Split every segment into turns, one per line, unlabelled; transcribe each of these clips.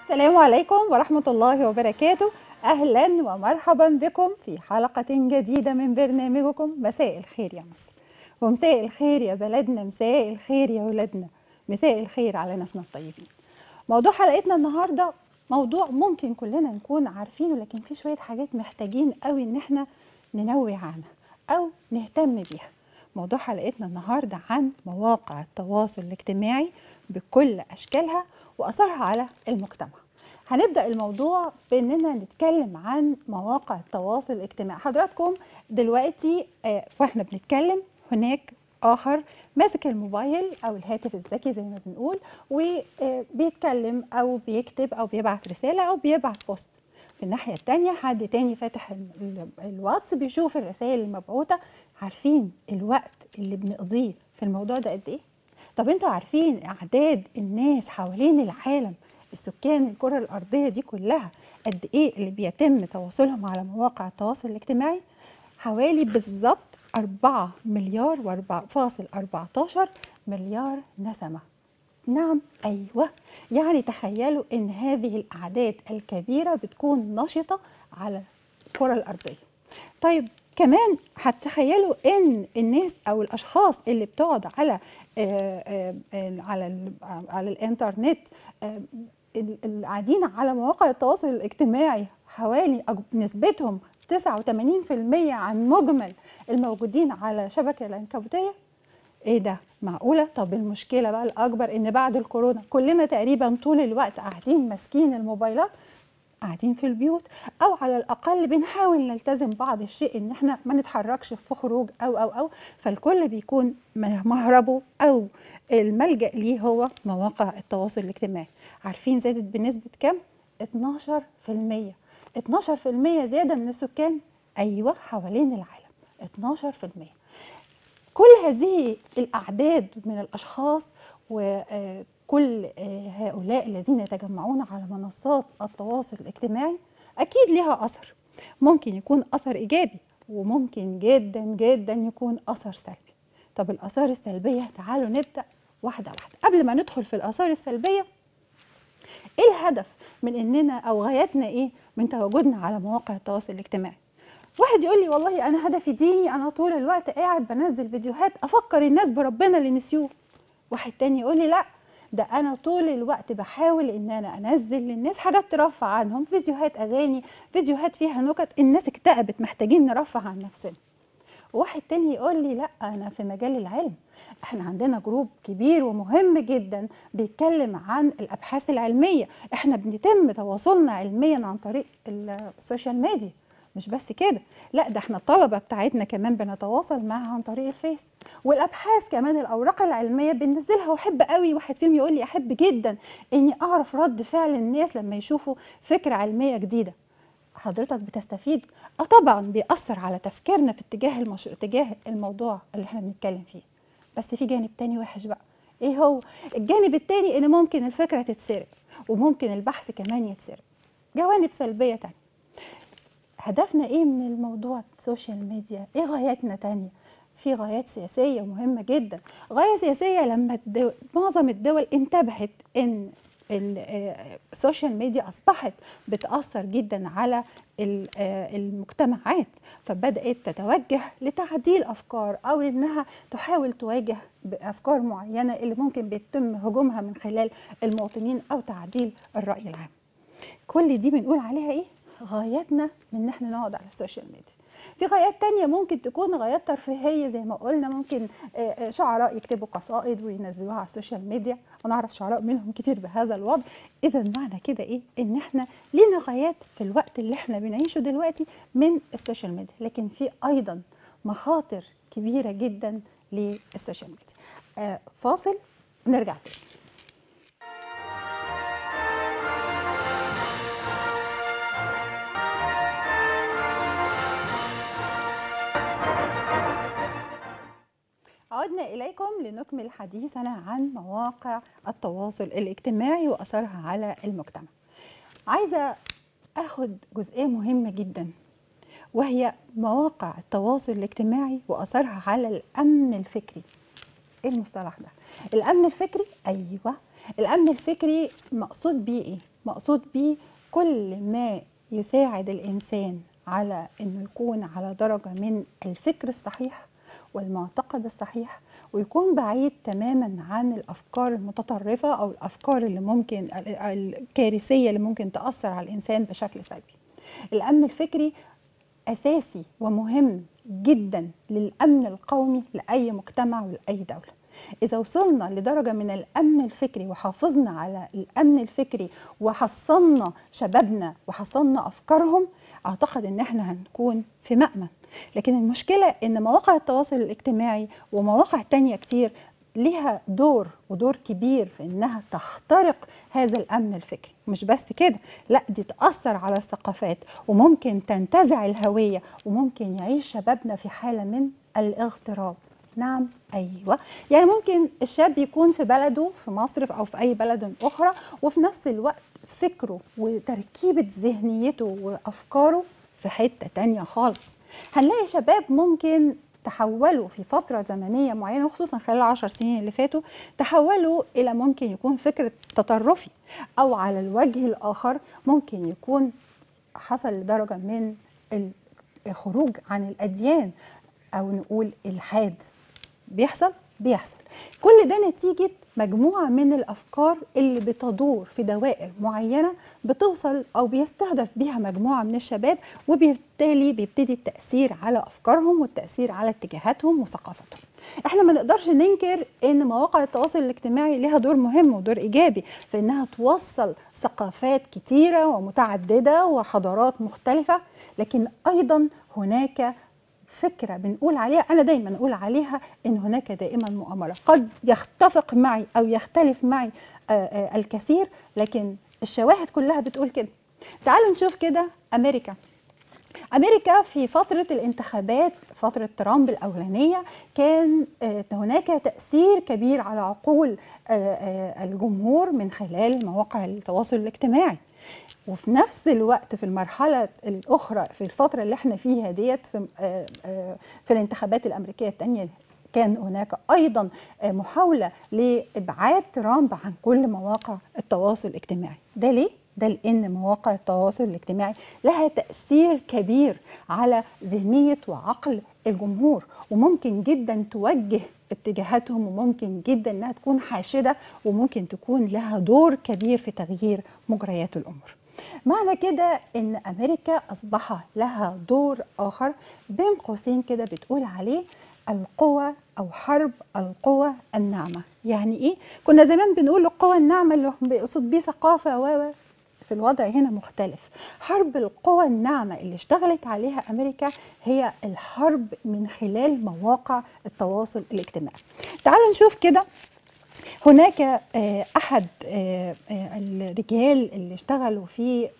السلام عليكم ورحمة الله وبركاته أهلا ومرحبا بكم في حلقة جديدة من برنامجكم مساء الخير يا مصر ومساء الخير يا بلدنا مساء الخير يا ولادنا مساء الخير على ناسنا الطيبين موضوع حلقتنا النهاردة موضوع ممكن كلنا نكون عارفينه لكن في شوية حاجات محتاجين قوي ان احنا ننوه عنها او نهتم بيها موضوع حلقتنا النهاردة عن مواقع التواصل الاجتماعي بكل أشكالها وأثرها على المجتمع هنبدأ الموضوع بأننا نتكلم عن مواقع التواصل الاجتماعي حضراتكم دلوقتي آه، واحنا بنتكلم هناك آخر ماسك الموبايل أو الهاتف الذكي زي ما بنقول وبيتكلم أو بيكتب أو بيبعت رسالة أو بيبعت بوست في الناحية التانية حد تاني فاتح ال- ال- الواتس بيشوف الرسائل المبعوثة عارفين الوقت اللي بنقضيه في الموضوع ده قد ايه؟ طب انتوا عارفين اعداد الناس حوالين العالم السكان الكرة الأرضية دي كلها قد ايه اللي بيتم تواصلهم على مواقع التواصل الاجتماعي؟ حوالي بالظبط 4 مليار و4.14 مليار نسمة نعم أيوة يعني تخيلوا إن هذه الأعداد الكبيرة بتكون نشطة على الكرة الأرضية طيب كمان هتخيلوا ان الناس او الاشخاص اللي بتقعد على آه، آه، آه، على ال- على الانترنت آه، ال- اللي قاعدين على مواقع التواصل الاجتماعي حوالي أج- نسبتهم 89% عن مجمل الموجودين على شبكه العنكبوتيه ايه ده معقوله طب المشكله بقى الاكبر ان بعد الكورونا كلنا تقريبا طول الوقت قاعدين ماسكين الموبايلات قاعدين في البيوت او على الاقل بنحاول نلتزم بعض الشيء ان احنا ما نتحركش في خروج او او او فالكل بيكون مهربه او الملجا ليه هو مواقع التواصل الاجتماعي عارفين زادت بنسبه كام 12% 12% زياده من السكان ايوه حوالين العالم 12% كل هذه الأعداد من الأشخاص وكل هؤلاء الذين يتجمعون على منصات التواصل الاجتماعي أكيد لها أثر ممكن يكون أثر إيجابي وممكن جدا جدا يكون أثر سلبي طب الآثار السلبية تعالوا نبدأ واحدة واحدة قبل ما ندخل في الآثار السلبية ايه الهدف من اننا او غايتنا ايه من تواجدنا على مواقع التواصل الاجتماعي واحد يقول لي والله انا هدفي ديني انا طول الوقت قاعد بنزل فيديوهات افكر الناس بربنا اللي نسيوه واحد تاني يقول لي لا ده انا طول الوقت بحاول ان انا انزل للناس حاجات ترفع عنهم فيديوهات اغاني فيديوهات فيها نكت الناس اكتئبت محتاجين نرفع عن نفسنا واحد تاني يقول لي لا انا في مجال العلم احنا عندنا جروب كبير ومهم جدا بيتكلم عن الابحاث العلميه احنا بنتم تواصلنا علميا عن طريق السوشيال ميديا مش بس كده لا ده احنا الطلبه بتاعتنا كمان بنتواصل معاها عن طريق الفيس والابحاث كمان الاوراق العلميه بننزلها واحب قوي واحد فيهم يقول لي احب جدا اني اعرف رد فعل الناس لما يشوفوا فكره علميه جديده حضرتك بتستفيد اه طبعا بيأثر على تفكيرنا في اتجاه المش... اتجاه الموضوع اللي احنا بنتكلم فيه بس في جانب تاني وحش بقى ايه هو الجانب التاني ان ممكن الفكره تتسرق وممكن البحث كمان يتسرق جوانب سلبيه تانية هدفنا ايه من الموضوع السوشيال ميديا ايه غاياتنا تانية في غايات سياسية مهمة جدا غاية سياسية لما الدو... معظم الدول انتبهت ان ال- آه، السوشيال ميديا اصبحت بتاثر جدا على ال- آه، المجتمعات فبدات تتوجه لتعديل افكار او انها تحاول تواجه بافكار معينه اللي ممكن بيتم هجومها من خلال المواطنين او تعديل الراي العام كل دي بنقول عليها ايه غاياتنا من ان احنا نقعد على السوشيال ميديا في غايات تانية ممكن تكون غايات ترفيهية زي ما قلنا ممكن آه، آه، شعراء يكتبوا قصائد وينزلوها على السوشيال ميديا أنا أعرف شعراء منهم كتير بهذا الوضع إذا معنى كده إيه إن إحنا لينا غايات في الوقت اللي إحنا بنعيشه دلوقتي من السوشيال ميديا لكن في أيضا مخاطر كبيرة جدا للسوشيال ميديا آه، فاصل نرجع تاني عدنا إليكم لنكمل حديثنا عن مواقع التواصل الاجتماعي وأثرها على المجتمع عايزة أخد جزئية مهمة جدا وهي مواقع التواصل الاجتماعي وأثرها على الأمن الفكري ايه المصطلح ده الامن الفكري ايوه الامن الفكري مقصود بيه ايه مقصود بيه كل ما يساعد الانسان على انه يكون على درجه من الفكر الصحيح والمعتقد الصحيح ويكون بعيد تماما عن الافكار المتطرفه او الافكار اللي ممكن الكارثيه اللي ممكن تاثر على الانسان بشكل سلبي. الامن الفكري اساسي ومهم جدا للامن القومي لاي مجتمع ولاي دوله. إذا وصلنا لدرجة من الأمن الفكري وحافظنا على الأمن الفكري وحصلنا شبابنا وحصلنا أفكارهم أعتقد إن إحنا هنكون في مأمن لكن المشكلة إن مواقع التواصل الاجتماعي ومواقع تانية كتير ليها دور ودور كبير في انها تخترق هذا الامن الفكري مش بس كده لا دي تاثر على الثقافات وممكن تنتزع الهويه وممكن يعيش شبابنا في حاله من الاغتراب نعم ايوه يعني ممكن الشاب يكون في بلده في مصر او في اي بلد اخرى وفي نفس الوقت فكره وتركيبه ذهنيته وافكاره في حته تانية خالص هنلاقي شباب ممكن تحولوا في فترة زمنية معينة وخصوصا خلال العشر سنين اللي فاتوا تحولوا إلى ممكن يكون فكر تطرفي أو على الوجه الآخر ممكن يكون حصل لدرجة من الخروج عن الأديان أو نقول الحاد بيحصل بيحصل كل ده نتيجة مجموعة من الأفكار اللي بتدور في دوائر معينة بتوصل أو بيستهدف بيها مجموعة من الشباب وبالتالي بيبتدي التأثير على أفكارهم والتأثير على اتجاهاتهم وثقافتهم احنا ما نقدرش ننكر ان مواقع التواصل الاجتماعي لها دور مهم ودور ايجابي في انها توصل ثقافات كتيره ومتعدده وحضارات مختلفه لكن ايضا هناك فكره بنقول عليها انا دايما اقول عليها ان هناك دائما مؤامره قد يتفق معي او يختلف معي الكثير لكن الشواهد كلها بتقول كده تعالوا نشوف كده امريكا امريكا في فتره الانتخابات فتره ترامب الاولانيه كان هناك تاثير كبير على عقول الجمهور من خلال مواقع التواصل الاجتماعي وفي نفس الوقت في المرحلة الأخرى في الفترة اللي احنا فيها ديت في, في الانتخابات الأمريكية الثانية كان هناك أيضا محاولة لإبعاد ترامب عن كل مواقع التواصل الاجتماعي ده ليه؟ ده لأن مواقع التواصل الاجتماعي لها تأثير كبير على ذهنية وعقل الجمهور وممكن جدا توجه اتجاهاتهم وممكن جدا انها تكون حاشده وممكن تكون لها دور كبير في تغيير مجريات الامور. معنى كده ان امريكا اصبح لها دور اخر بين قوسين كده بتقول عليه القوى او حرب القوى الناعمه، يعني ايه؟ كنا زمان بنقول القوى الناعمه اللي بيقصد بيه ثقافه و في الوضع هنا مختلف حرب القوى الناعمة اللي اشتغلت عليها أمريكا هي الحرب من خلال مواقع التواصل الاجتماعي تعالوا نشوف كده هناك أحد الرجال اللي اشتغلوا في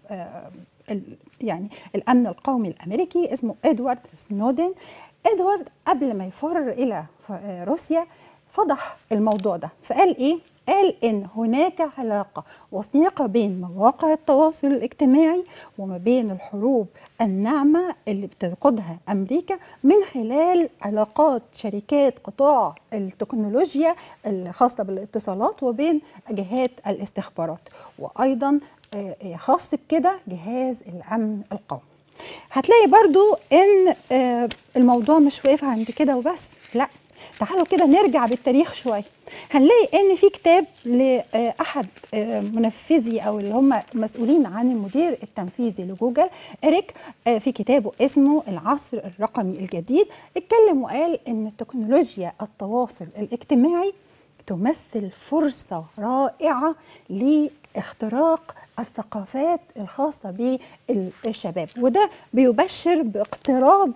يعني الأمن القومي الأمريكي اسمه إدوارد سنودن إدوارد قبل ما يفر إلى روسيا فضح الموضوع ده فقال إيه قال ان هناك علاقه وثيقه بين مواقع التواصل الاجتماعي وما بين الحروب الناعمه اللي بتقودها امريكا من خلال علاقات شركات قطاع التكنولوجيا الخاصه بالاتصالات وبين جهات الاستخبارات وايضا خاص بكده جهاز الامن القومي هتلاقي برضو ان الموضوع مش واقف عند كده وبس لا تعالوا كده نرجع بالتاريخ شويه هنلاقي ان في كتاب لاحد منفذي او اللي هم مسؤولين عن المدير التنفيذي لجوجل اريك في كتابه اسمه العصر الرقمي الجديد اتكلم وقال ان تكنولوجيا التواصل الاجتماعي تمثل فرصه رائعه لاختراق الثقافات الخاصة بالشباب وده بيبشر باقتراب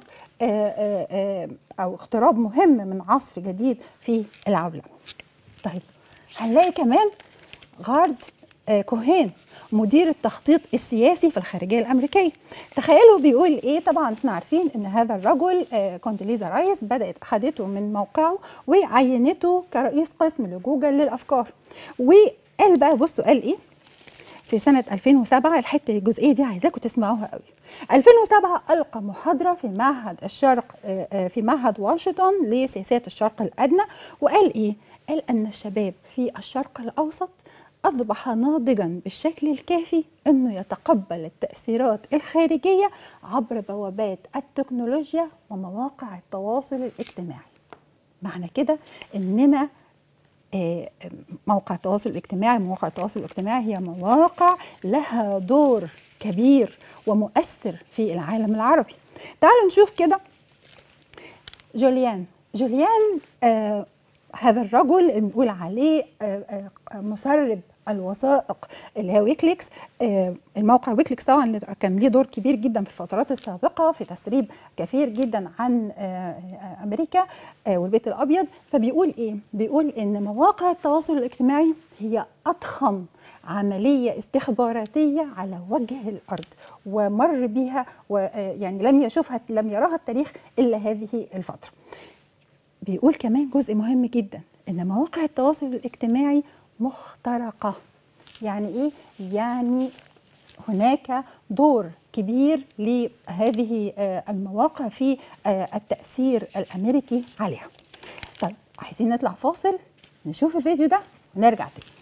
أو اقتراب مهم من عصر جديد في العولمة طيب هنلاقي كمان غارد كوهين مدير التخطيط السياسي في الخارجيه الامريكيه تخيلوا بيقول ايه طبعا احنا عارفين ان هذا الرجل كوندليزا رايس بدات اخذته من موقعه وعينته كرئيس قسم لجوجل للافكار وقال بقى بصوا قال ايه في سنة 2007 الحتة الجزئية دي عايزاكم تسمعوها قوي 2007 ألقى محاضرة في معهد الشرق في معهد واشنطن لسياسات الشرق الأدنى وقال إيه؟ قال أن الشباب في الشرق الأوسط أصبح ناضجا بالشكل الكافي أنه يتقبل التأثيرات الخارجية عبر بوابات التكنولوجيا ومواقع التواصل الاجتماعي معنى كده أننا آه، موقع التواصل الاجتماعي مواقع التواصل الاجتماعي هي مواقع لها دور كبير ومؤثر في العالم العربي تعالوا نشوف كده جوليان جوليان آه هذا الرجل اللي بنقول عليه آه آه مسرب الوثائق اللي هي ويكليكس آه الموقع ويكليكس طبعا كان ليه دور كبير جدا في الفترات السابقه في تسريب كثير جدا عن آه امريكا آه والبيت الابيض فبيقول ايه؟ بيقول ان مواقع التواصل الاجتماعي هي اضخم عملية استخباراتية على وجه الأرض ومر بها ويعني لم يشوفها لم يراها التاريخ إلا هذه الفترة بيقول كمان جزء مهم جدا إن مواقع التواصل الاجتماعي مخترقة يعني إيه؟ يعني هناك دور كبير لهذه المواقع في التأثير الأمريكي عليها طيب عايزين نطلع فاصل نشوف الفيديو ده ونرجع تاني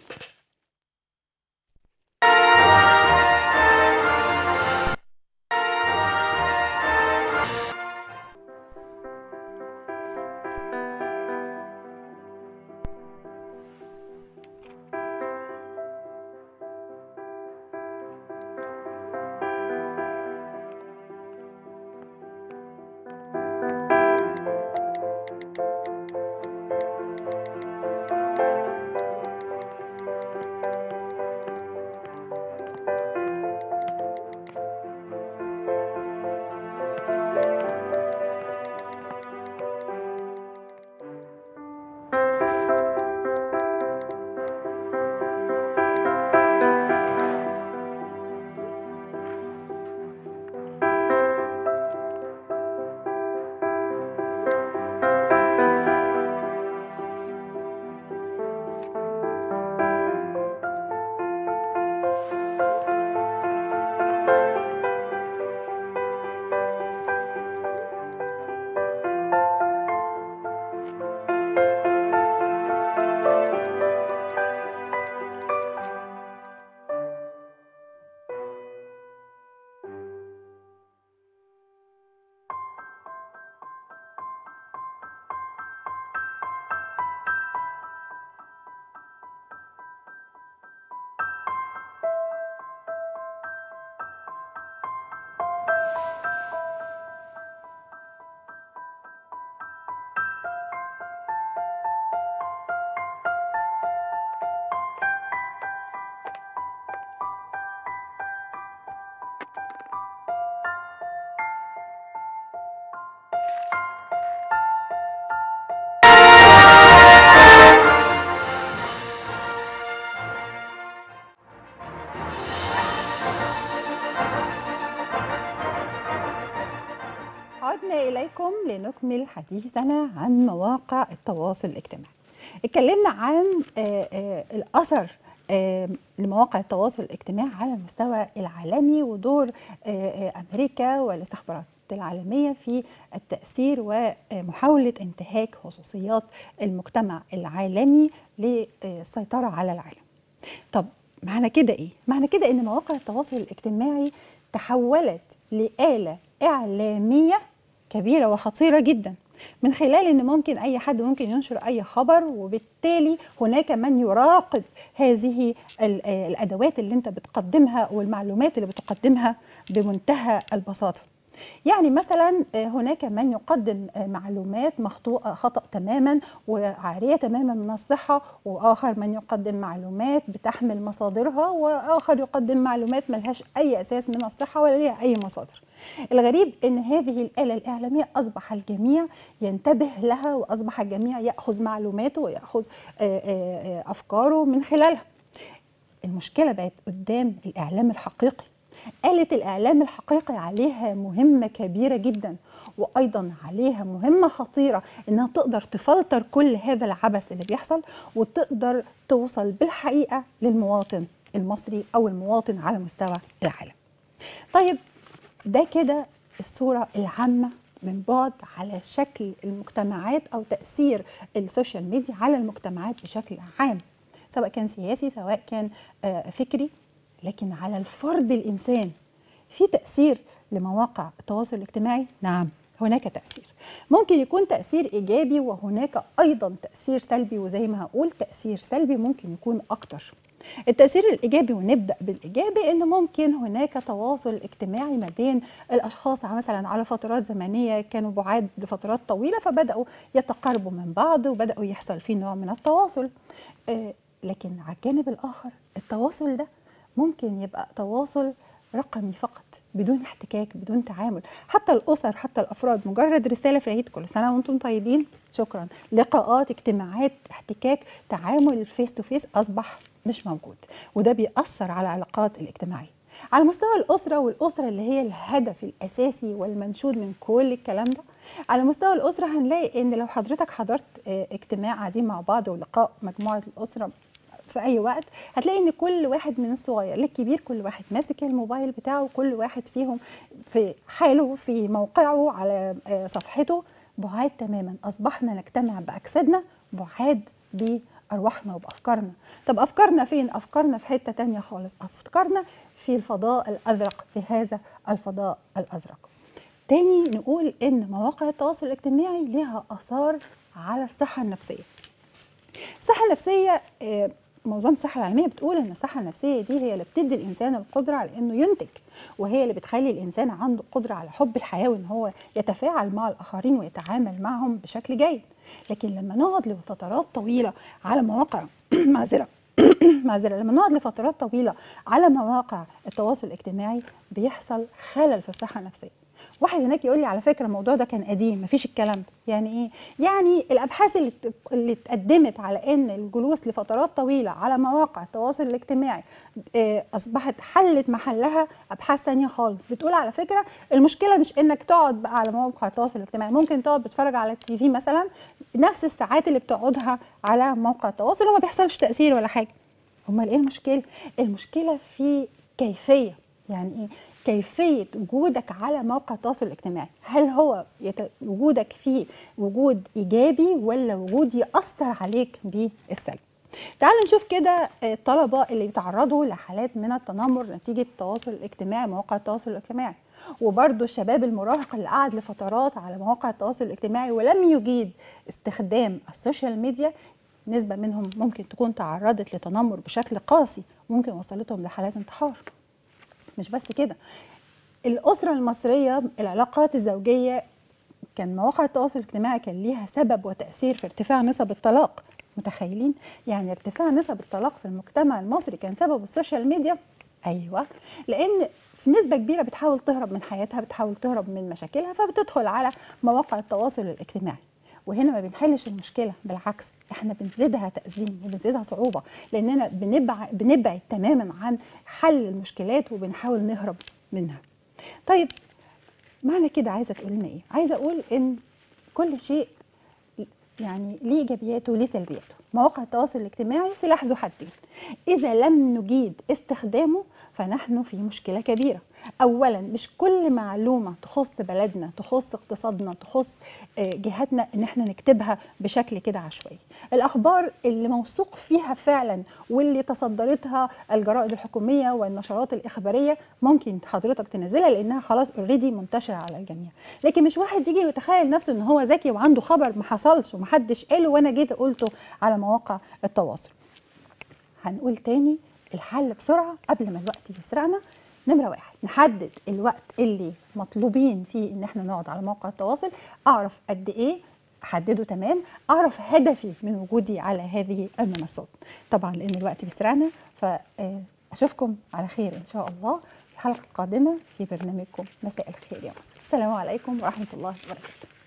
عدنا إليكم لنكمل حديثنا عن مواقع التواصل الاجتماعي اتكلمنا عن آآ آآ الأثر لمواقع التواصل الاجتماعي على المستوى العالمي ودور أمريكا والاستخبارات العالمية في التأثير ومحاولة انتهاك خصوصيات المجتمع العالمي للسيطرة على العالم طب معنى كده إيه؟ معنى كده إن مواقع التواصل الاجتماعي تحولت لآلة إعلامية كبيرة وخطيرة جدا من خلال ان ممكن اي حد ممكن ينشر اي خبر وبالتالي هناك من يراقب هذه الادوات اللي انت بتقدمها والمعلومات اللي بتقدمها بمنتهى البساطه يعني مثلا هناك من يقدم معلومات مخطوئة خطأ تماما وعارية تماما من الصحة وآخر من يقدم معلومات بتحمل مصادرها وآخر يقدم معلومات ملهاش أي أساس من الصحة ولا ليها أي مصادر الغريب أن هذه الآلة الإعلامية أصبح الجميع ينتبه لها وأصبح الجميع يأخذ معلوماته ويأخذ أفكاره من خلالها المشكلة بقت قدام الإعلام الحقيقي آلة الإعلام الحقيقي عليها مهمة كبيرة جدا وأيضا عليها مهمة خطيرة إنها تقدر تفلتر كل هذا العبث اللي بيحصل وتقدر توصل بالحقيقة للمواطن المصري أو المواطن على مستوى العالم طيب ده كده الصورة العامة من بعد على شكل المجتمعات او تاثير السوشيال ميديا على المجتمعات بشكل عام سواء كان سياسي سواء كان آه، فكري لكن على الفرد الانسان في تاثير لمواقع التواصل الاجتماعي نعم هناك تاثير ممكن يكون تاثير ايجابي وهناك ايضا تاثير سلبي وزي ما هقول تاثير سلبي ممكن يكون اكتر التأثير الإيجابي ونبدأ بالإيجابي إن ممكن هناك تواصل اجتماعي ما بين الأشخاص مثلا على فترات زمنية كانوا بعاد لفترات طويلة فبدأوا يتقاربوا من بعض وبدأوا يحصل فيه نوع من التواصل آه، لكن على الجانب الآخر التواصل ده ممكن يبقى تواصل رقمي فقط بدون احتكاك بدون تعامل حتى الاسر حتى الافراد مجرد رساله في العيد كل سنه وانتم طيبين شكرا لقاءات اجتماعات احتكاك تعامل فيس تو فيس اصبح مش موجود وده بيأثر على العلاقات الاجتماعيه على مستوى الأسرة والأسرة اللي هي الهدف الأساسي والمنشود من كل الكلام ده على مستوى الأسرة هنلاقي إن لو حضرتك حضرت آه، اجتماع قاعدين مع بعض ولقاء مجموعة الأسرة في اي وقت هتلاقي ان كل واحد من الصغير للكبير كل واحد ماسك الموبايل بتاعه كل واحد فيهم في حاله في موقعه على آه، صفحته بعاد تماما اصبحنا نجتمع باجسادنا بعاد بارواحنا وبافكارنا طب افكارنا فين افكارنا في حته تانية خالص افكارنا في الفضاء الازرق في هذا الفضاء الازرق تاني نقول ان مواقع التواصل الاجتماعي لها اثار على الصحه النفسيه الصحه النفسيه آه، منظمه الصحه العالميه بتقول ان الصحه النفسيه دي هي اللي بتدي الانسان القدره على انه ينتج وهي اللي بتخلي الانسان عنده قدره على حب الحياه وان هو يتفاعل مع الاخرين ويتعامل معهم بشكل جيد لكن لما نقعد لفترات طويله على مواقع معذره معذره لما نقعد لفترات طويله على مواقع التواصل الاجتماعي بيحصل خلل في الصحه النفسيه واحد هناك يقول لي على فكره الموضوع ده كان قديم مفيش الكلام ده يعني ايه يعني الابحاث اللي ت- اللي اتقدمت على ان الجلوس لفترات طويله على مواقع التواصل الاجتماعي آه، اصبحت حلت محلها ابحاث تانية خالص بتقول على فكره المشكله مش انك تقعد بقى على مواقع التواصل الاجتماعي ممكن تقعد بتتفرج على التي في مثلا نفس الساعات اللي بتقعدها على موقع التواصل وما بيحصلش تاثير ولا حاجه امال ايه المشكله المشكله في كيفيه يعني ايه كيفيه وجودك على موقع التواصل الاجتماعي هل هو يت... وجودك فيه وجود ايجابي ولا وجود ياثر عليك بالسلب تعال نشوف كده الطلبه اللي بيتعرضوا لحالات من التنمر نتيجه التواصل الاجتماعي مواقع التواصل الاجتماعي وبرضه الشباب المراهق اللي قعد لفترات على مواقع التواصل الاجتماعي ولم يجيد استخدام السوشيال ميديا نسبة منهم ممكن تكون تعرضت لتنمر بشكل قاسي ممكن وصلتهم لحالات انتحار مش بس كده الأسرة المصرية العلاقات الزوجية كان مواقع التواصل الاجتماعي كان ليها سبب وتأثير في ارتفاع نسب الطلاق متخيلين يعني ارتفاع نسب الطلاق في المجتمع المصري كان سبب السوشيال ميديا ايوه لان في نسبه كبيره بتحاول تهرب من حياتها بتحاول تهرب من مشاكلها فبتدخل على مواقع التواصل الاجتماعي وهنا ما بنحلش المشكله بالعكس احنا بنزيدها تأزيم وبنزيدها صعوبه لاننا بنبعد بنبعد تماما عن حل المشكلات وبنحاول نهرب منها طيب معنى كده عايزه تقول لنا ايه عايزه اقول ان كل شيء يعني ليه ايجابياته وليه سلبياته مواقع التواصل الاجتماعي سلاح ذو حدين اذا لم نجيد استخدامه فنحن في مشكله كبيره اولا مش كل معلومه تخص بلدنا تخص اقتصادنا تخص آه، جهاتنا ان احنا نكتبها بشكل كده عشوائي الاخبار اللي موثوق فيها فعلا واللي تصدرتها الجرائد الحكوميه والنشرات الاخباريه ممكن حضرتك تنزلها لانها خلاص اوريدي منتشره على الجميع لكن مش واحد يجي ويتخيل نفسه ان هو ذكي وعنده خبر ما حصلش ومحدش قاله وانا جيت قلته على مواقع التواصل هنقول تاني الحل بسرعه قبل ما الوقت يسرقنا نمرة واحد نحدد الوقت اللي مطلوبين فيه ان احنا نقعد على موقع التواصل اعرف قد ايه احدده تمام اعرف هدفي من وجودي على هذه المنصات طبعا لان الوقت بيسرقنا فاشوفكم على خير ان شاء الله في حلقه قادمه في برنامجكم مساء الخير يا مصر السلام عليكم ورحمه الله وبركاته